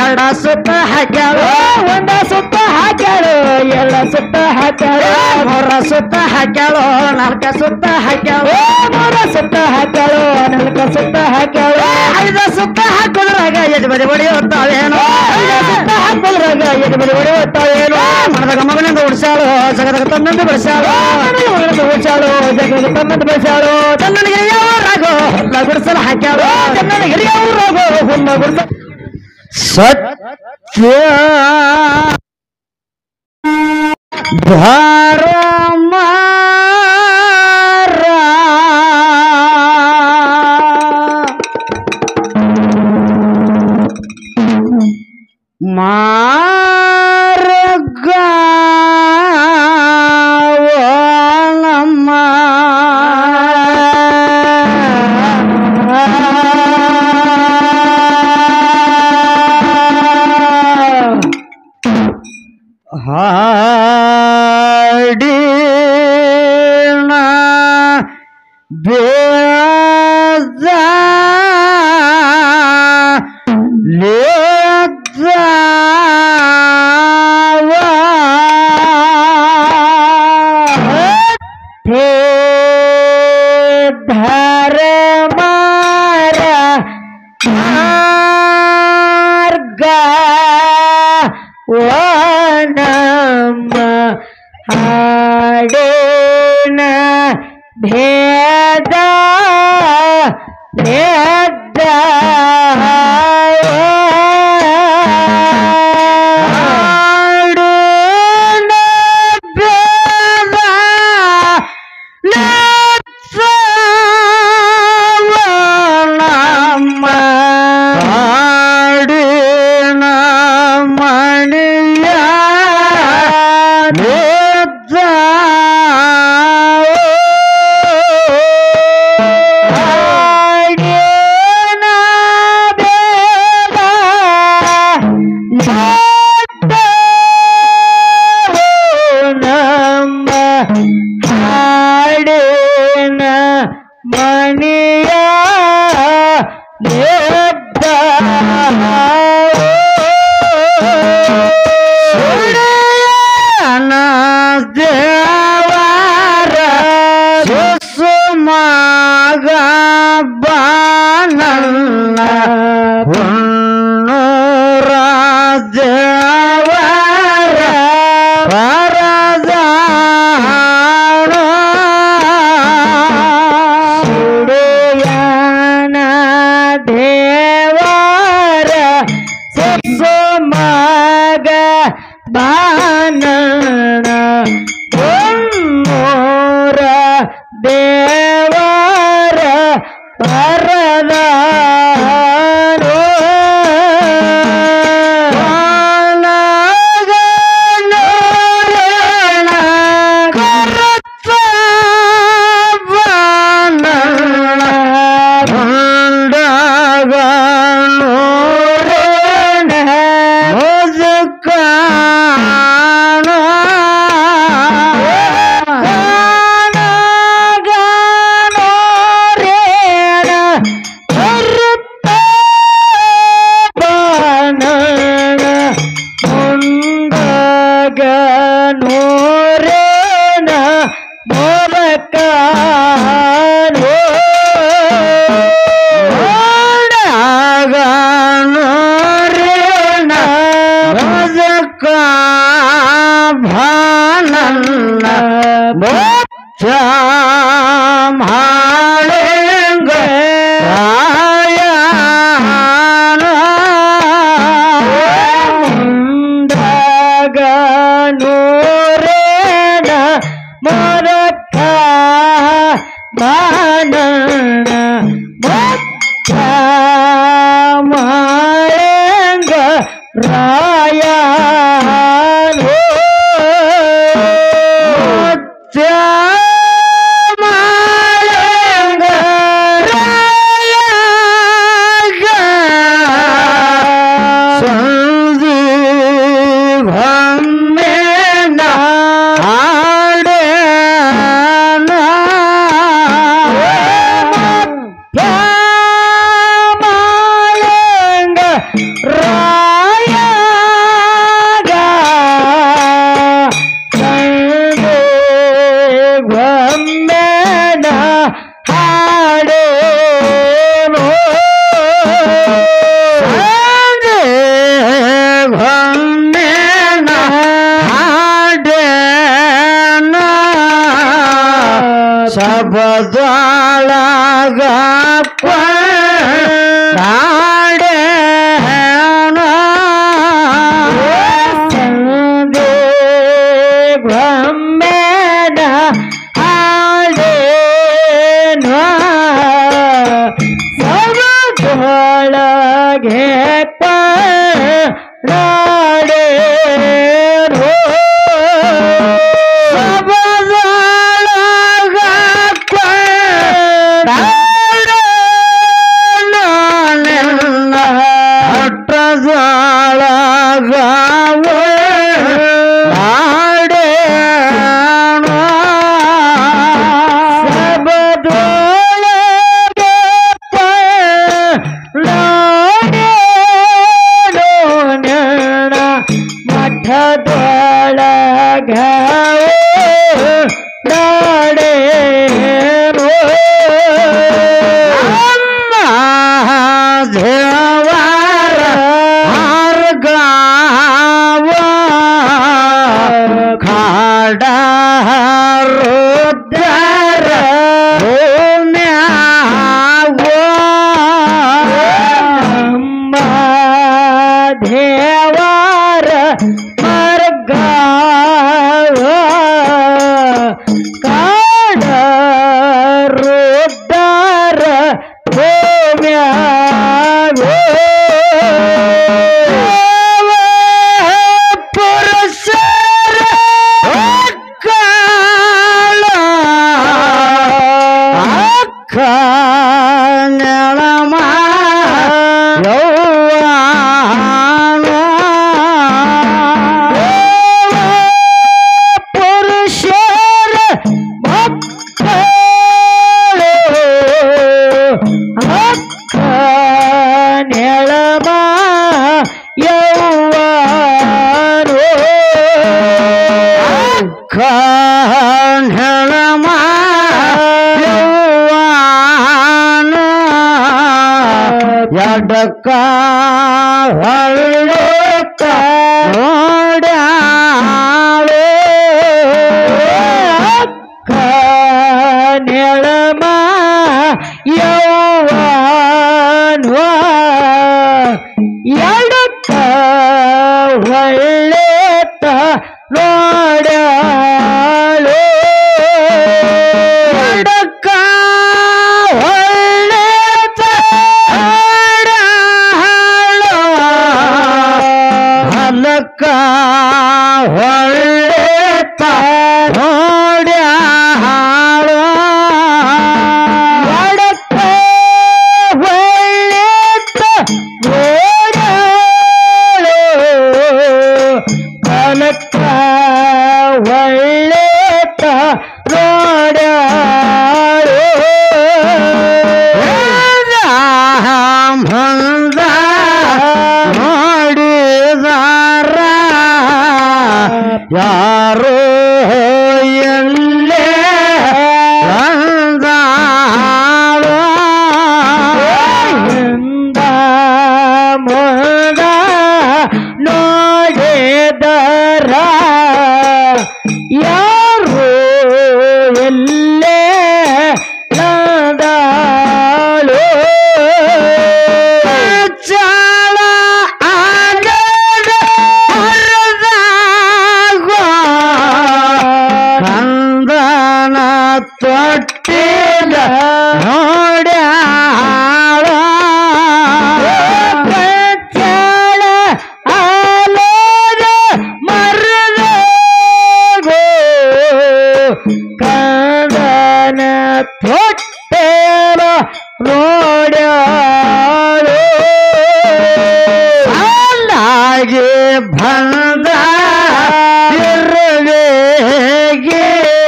ಎರಡ ಸುತ್ತ ಹಾಕ್ಯಾಳು ಒಂದ ಸುತ್ತ ಹಾಕ್ಯಾಳು ಎರಡ ಸುತ್ತ ಹಾಕ್ಯಾಳು ಮೂರ ಸುತ್ತ ಹಾಕ್ಯಾಳು ನಾಲ್ಕ ಸುತ್ತ ಹಾಕ್ಯಾಳು ಮೂರ ಸುತ್ತ ಹಾಕ್ಯಾಳು ನಾಲ್ಕ ಸುತ್ತ ಹಾಕ್ಯಾಳು ಐದ ಸುತ್ತ ಹಾಕೋದ್ರಾಗ ಯಜಮದಿ ಹೊಡೆಯುತ್ತಾವೇನೋ ಐದ ಸುತ್ತ ಹಾಕೋದ್ರಾಗ ಯಜಮದಿ ಹೊಡೆಯುತ್ತಾವೇನೋ ಮನದಾಗ ಮಗನಿಂದ ಉಡ್ಸಾಳು ಜಗದಾಗ ತನ್ನಂದು ಬಿಡಿಸಾಳು ಮಗನಿಂದ ಉಡ್ಸಾಳು ಜಗದಾಗ ತನ್ನಂದು ಬಿಡಿಸಾಳು ತನ್ನನಿಗೆ ಯಾವ ರಾಗೋ ಹುಲ್ಲ ಗುಡಿಸಲು ಹಾಕ್ಯಾಳು ತನ್ನನಿಗೆ ಯಾವ ರಾಗೋ ಹುಲ್ಲ ಗುಡಿಸಲು ಸತ್ಯ ಧರ್ಮಾರ ಮಾರ್ಗ ಹಾಡಿನ ಬೇದ ಧರ್ಮಾರ ಮಾರ್ಗ ವನಮ ಹಾಡೇನ ಭೇದ ಭೇದ ಹಾಡೇನ ಭೇದ ನಮ್ಮ ಹಾಡಿನ ಮಣಿಯ ನಿದ್ದ ಹಾಡಿನ ಬೇಗ ನಮ್ಮ ಹಾಡಿನ ಮಣಿಯ ನಿದ್ದ ಸುಡಿಯನ ದೇವರ ಸುಸುಮಗ ಬಾನಲ್ಲ ಹುಣ್ಣೂರ ದೇವರ ಪರದಾಣ ಸುಡಿಯನ ದೇವರ ಸುಸುಮಗ ಬಾನಣ ಹೊನ್ನೂರ ದೇವರ ಪರದಾರೋ ಮುಂದಾಗ ನೋರೇನ ಮೊಲಕ ನೋಡಾಗ ನೋರೇನ ಮೊದಕ ಭಾನಲ್ಲ ಮೊಚ್ಚ ಮಾಳೆಂಗ ಮುಂದಾಗ ನೂರೇನ ಮೊರಕ ಬಾನಣ ಮೊಚ್ಚ ಮಾಳೆಂಗ ರಾಯ ಮೊಚ್ಚ ಮಾಳೆಂಗ ಸಂದಿ ಭಮ್ಮೇನ ಹಾಡೇನ ಮಾಯಂಗ ರಾಯ ಸಬದೊಳಗ ಸಂದೇ ಬ್ರಹ್ಮೇನ ಹಾಡೇನೋ ಸಬದೊಳಗೆ ನಾಡೇನೋ ಸಬದೊಳಗ ನಿನ್ನ ಹಟ್ಟದೊಳಗ ನಾಡೇನೋ ಸಬದೊಳಗೆ ನಾಡೇನೋ ನಿನ್ನ ಮಠದೊಳಗ ನಾಡೇನೋ ಅಮ್ಮ ದೇವರ ಮಾರ್ಗವ ಖಾಡ ರುದ್ರ ಭೂಮ್ಯಾವ ನಮ್ಮ ದೇವರ ಮಾರ್ಗವ ಕಾಡ ರುದ್ರ ಭೂಮ್ಯಾವ ಪುರುಷರ ಕಾಳ ಅಕ್ಕ ನೆಳಮ ಪುರುಷರ ಮಕ್ಕಳು ಅಕ್ಕ ನೆಳಮ ಯೌವನು ಅಕ್ಕ ನೆಳಮ ಯೌವನ ಎಡಕ್ಕ ಹೊಳ್ಳಕ್ಕ ನೋಡ್ಯಾಳು ಅಕ್ಕ ನೆಳಮ ಯೌವನ ಎಡಕ್ಕ ಒಳ್ಳೆತ ನೋಡ್ಯಾಳು ಎಡಕ್ಕ ಒಳ್ಳೆತ ನೋಡ್ಯಾಳು ಹಲಕ್ಕ ಒಳ್ಳೆತ ನೋಡ್ಯಾಳು ಎಡಕ್ಕ ಒಳ್ಳೆತ ನೋಡ್ಯಾಳು ಕನಕ ಒಳ್ಳೆತ ನೋಡ್ಯಾಳು ಮುಂದ ನೋಡಿದಾರ ಯಾರೋ ಎಲ್ಲೇ ಅಂದಾಳು ಎಂದ ಮುದ ನೋಡಿದರ ಯಾರು ಎಲ್ಲೇ ನಂದಾಳು ಚಾಳ ಆಗದ ಹರದಾಗ ಕಂದನ ತೊಟ್ಟಿದ ನೋಡ್ಯಾಳ ಚಾಳ ಆಲದ ಮರದಾಗೋ ಕಂದನ ತೊಟ್ಟೆಲ ನೋಡ್ಯಾಳು ಸಾಲಾಗಿ ಬಂದ ಇರುವೆಗೆ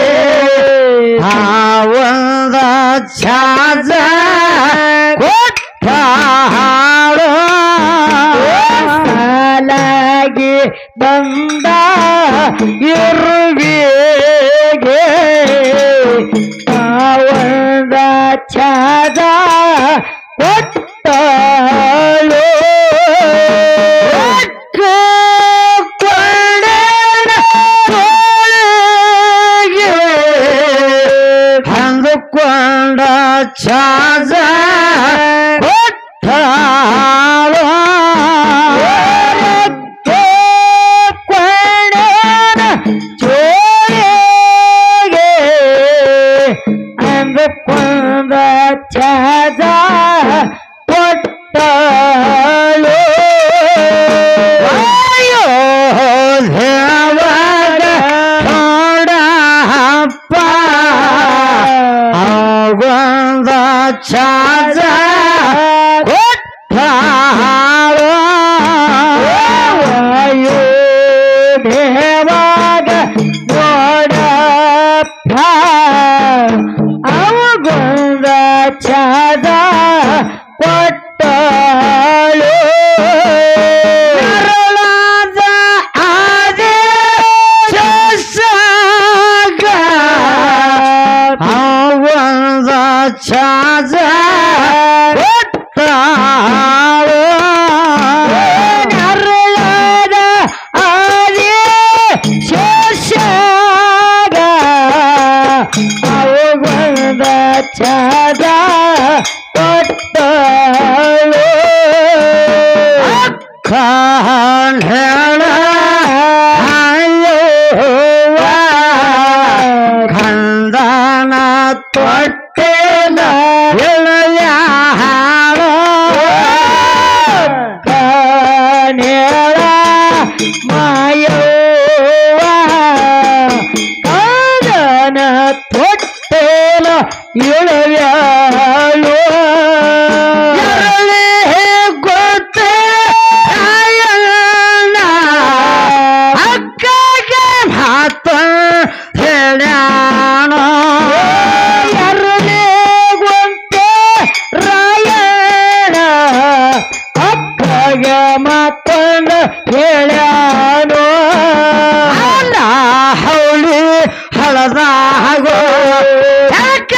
ಆ ಒಂದ ಛಾಜ ಕೊಟ್ಟ ಹಾಳು ಸಾಲಾಗಿ ಬಂದ ಇರುವೆಗೆ ಆ ಒಂದ ಛಾಜ ಕೊಟ್ಟಳು ಕೊಡೆನ ತೋಳಿಗೆ ಹಂಗ ಛಾಜ ಕೊಟ್ಟಾಳ ಕೊಂಡೇನ ಚೋಳಿಗೆ ಅಂದುಕೊಂದ ಛಾಜ ಕೊಟ್ಟಳು ಅಯ್ಯೋ ದೇವರ ನೋಡಪ್ಪ ಆಗೊಂದ ಛಾಜ ಕೊಟ್ಟಾಳು ಅಯ್ಯೋ ದೇವಾಗ ನೋಡಪ್ಪ ಅವಗೊಂದ ಛಾದ ಕೊಟ್ಟಳು ಅರಳಾದ ಆದೆ ಶಶಾಗ ಅವಂದ ಛಾದ ಕೊಟ್ಟಳು ಅರಳಾದ ಆದೆ ಶಶಾಗ ಅವಂದ ಛಾದ ಕೊಟ್ಟಳು ಕಾಣ ಖಂದನ ತೊಟ್ಟೆಲ ಎಳೆಯ ಕನೇಳ ಮಾಯವ್ವ ಕಾದನ ತೊಟ್ಟೆಲ ಎಳೆಯಾಳು ಎರಳೆ ಗೊತ್ತೇ ಆಯಣ್ಣ ಅಕ್ಕಗೆ ಮಾತ ಹೇಳ್ಯಾಣ ಎರಳೆ ಗೊಂತೆ ರಾಯಣ ಅಕ್ಕಗೆ ಮಾತಂಡ ಹೇಳ್ಯಾನೋ ಅಲ್ಲ ಹೌಳಿ ಹಳದಾಗೋ ಯಾಕ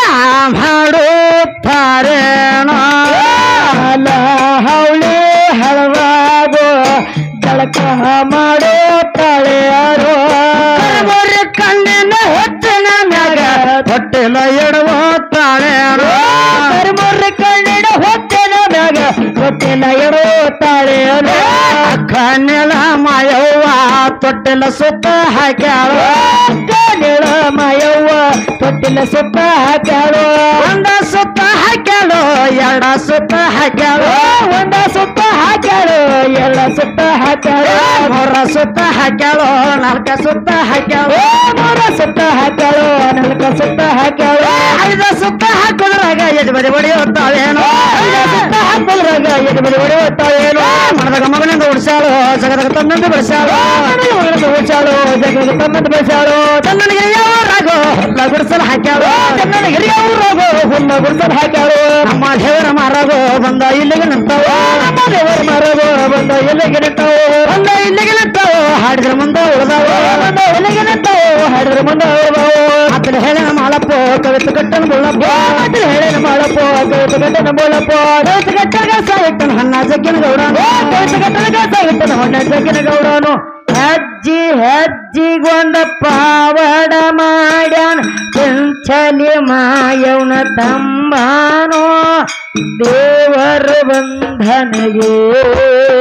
ಮಾಡುತ್ತಾರೇನೋ ಅಲ್ಲ ಹೌಳಿ ಹಳದಾಗೋ ಜಳಕ ಮಾಡುತ್ತಾಳೆ ಯಾರೋ ಕಣ್ಣಿನ ಹೊಟ್ಟಿನ ಮ್ಯಾಗ ಹೊಟ್ಟೆಲ ಎಡವುತ್ತಾಳೆ ಯಾರೋ ಕರಿಮೊರ್ರಿ ಕಣ್ಣಿನ ಹೊಟ್ಟಿನ ಮ್ಯಾಗ ಹೊಟ್ಟೆಲ ಎಡವುತ್ತಾಳೆ ಯಾರೋ ಕಣ್ಣಿನ ಮಾಯವ್ವ ತೊಟ್ಟೆಲ ಸುತ್ತ ಹಾಕ್ಯಾಳ ಕಣ್ಣಿನ ಮಾಯವ್ವ ತೊಟ್ಟಿಲ ಸುತ್ತ ಹಾಕ್ಯಾಳು ಒಂದ ಸುತ್ತ ಹಾಕ್ಯಾಳು ಎರಡ ಸುತ್ತ ಹಾಕ್ಯಾಳು ಒಂದ ಸುತ್ತ ಹಾಕ್ಯಾಳು ಎಲ್ಲ ಸುತ್ತ ಹಾಕ್ಯಾಳು ಮೂರ ಸುತ್ತ ಹಾಕ್ಯಾಳು ನಾಲ್ಕ ಸುತ್ತ ಹಾಕ್ಯಾಳು ಮೂರ ಸುತ್ತ ಹಾಕ್ಯಾಳು ನಾಲ್ಕ ಸುತ್ತ ಹಾಕ್ಯಾಳು ಐದ ಸುತ್ತ ಹಾಕೋದ್ರಾಗ ಎದ್ ಬದಿ ಹೊಡೆಯುತ್ತಾವೇನೋ ಐದ ಸುತ್ತ ಹಾಕೋದ್ರಾಗ ಎದ್ ಬದಿ ಹೊಡೆಯುತ್ತಾವೇನೋ ಮನದಾಗ ಮಗನಿಂದ ಉಡ್ಸಾಳು ಜಗದಾಗ ತನ್ನಂತ ಬೆಳೆಸಾಳು ಮಗನಿಂದ ಉಡ್ಸಾಳು ಜಗದಾಗ ತನ್ನಂತ ಬೆಳೆಸಾಳು ತನ್ನನಿಗೆ ಯಾವ ರಾಗೋ ಹುಲ್ಲ ಗುಡಿಸಲು ಹಾಕ್ಯಾಳು ತನ್ನನಿಗೆ ಯಾವ ರಾಗೋ ಹುಲ್ಲ ಗುಡಿಸಲು ಹಾಕ್ಯಾಳು ನಮ್ಮ ದೇವರ ಮಾರಾಗೋ ಬಂದ ಇಲ್ಲಿಗೆ ನಿಂತಾವು ನಮ್ಮ ದೇವರ ಮಾರಾಗೋ ಬಂದ ಇಲ್ಲಿಗೆ ನಿಂತಾವು ಬಂದ ಇಲ್ಲಿಗೆ ನಿಂತಾವು ಹಾಡಿದ್ರೆ ಮುಂದೆ ಉಳಿದಾವು ಬಂದ ಇಲ್ಲಿಗೆ ನಿಂತಾವು ಹಾಡಿದ್ರೆ ಮುಂದೆ ಉಳಿದಾವು ಅತನ ಹೇಳನ ಮಾಳಪ್ಪ ಕವಿತ ಕಟ್ಟನ ಬುಳ್ಳಪ್ಪ ಅತನ ಹೇಳನ ಮಾಳಪ್ಪ ಕವಿತ ಕಟ್ಟನ ಬುಳ್ಳಪ್ಪ ಕವಿತ ಕಟ್ಟನ ಸಾಯಿಟ್ಟನ ಹಣ್ಣ ಜಗ್ಗಿನ ಗೌಡನು ಕವಿತ ಕಟ್ಟನ ಸಾಯಿಟ್ಟನ ಹಣ್ಣ ಜಗ್ಗಿನ ಗೌಡನು ಹೆಜ್ಜಿ ಹೆಜ್ಜಿಗೊಂದ ಪಾವಡ ಮಾಡ್ಯಾನ ಚಂಚಲಿ ಮಾಯವನ ತಂಬಾನೋ ದೇವರ ಬಂಧನಗೆ